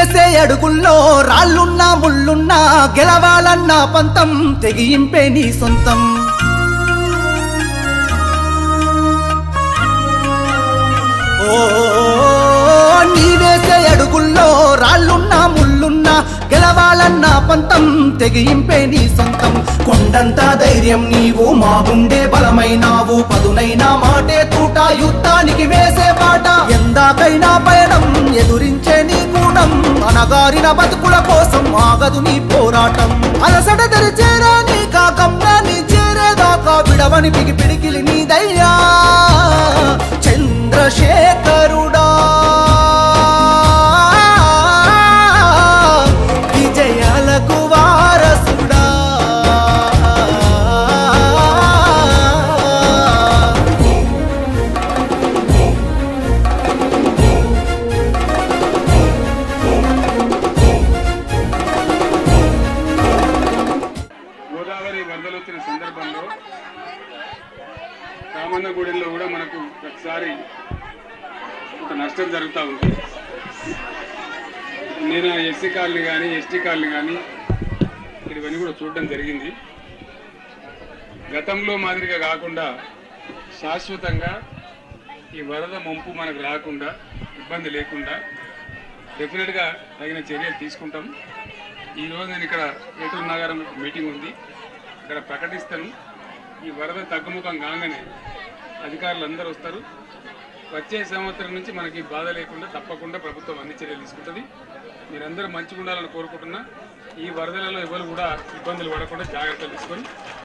వేసే అడుగుల్లో రాళ్ళున్నా ముళ్ళున్నా గెలవాలన్న పంతం తెగింపే నీ సొంతం ఓ నీ వేసే అడుగుల్లో రాళ్ళున్నా ముళ్ళున్నా గెలవాలన్న పంతం తెగింపే నీ సొంతం కొండంత ధైర్యం నీవు మా గుండె బలమైనావు పదునైన మాటే తూట యుద్ధానికి వేసే పాట ఎందాకైనా పయనం ఎదురించే నీ గుణం అనగారిన బతుకుల కోసం ఆగదు నీ పోరాటం అలసట తెరిచేరా నీ కాకమ్నా నీ చేరేదాకా విడవని పిగి పిడికిలి నీదయ్యా చంద్రశేఖరుడా విజయాలకు వారసుడా గోదావరి వరదలు వచ్చిన సందర్భంలో రామన్నగూడెంలో కూడా మనకు ఒకసారి ఒక నష్టం జరుగుతూ ఉంది నేను ఎస్సీ కాలనీ కానీ ఎస్టీ కాలనీ కానీ ఇవన్నీ కూడా చూడడం జరిగింది గతంలో మాదిరిగా కాకుండా శాశ్వతంగా ఈ వరద ముంపు మనకు రాకుండా ఇబ్బంది లేకుండా డెఫినెట్గా తగిన చర్యలు తీసుకుంటాం ఈరోజు నేను ఇక్కడ ఏటూరు నగరం మీటింగ్ ఉంది ఇక్కడ ప్రకటిస్తాను ఈ వరద తగ్గుముఖం కాగానే అధికారులు అందరూ వస్తారు వచ్చే సంవత్సరం నుంచి మనకి బాధ లేకుండా తప్పకుండా ప్రభుత్వం అన్ని చర్యలు తీసుకుంటుంది మీరందరూ మంచిగా ఉండాలని కోరుకుంటున్నా ఈ వరదలలో ఎవరు కూడా ఇబ్బందులు పడకుండా జాగ్రత్తలు తీసుకొని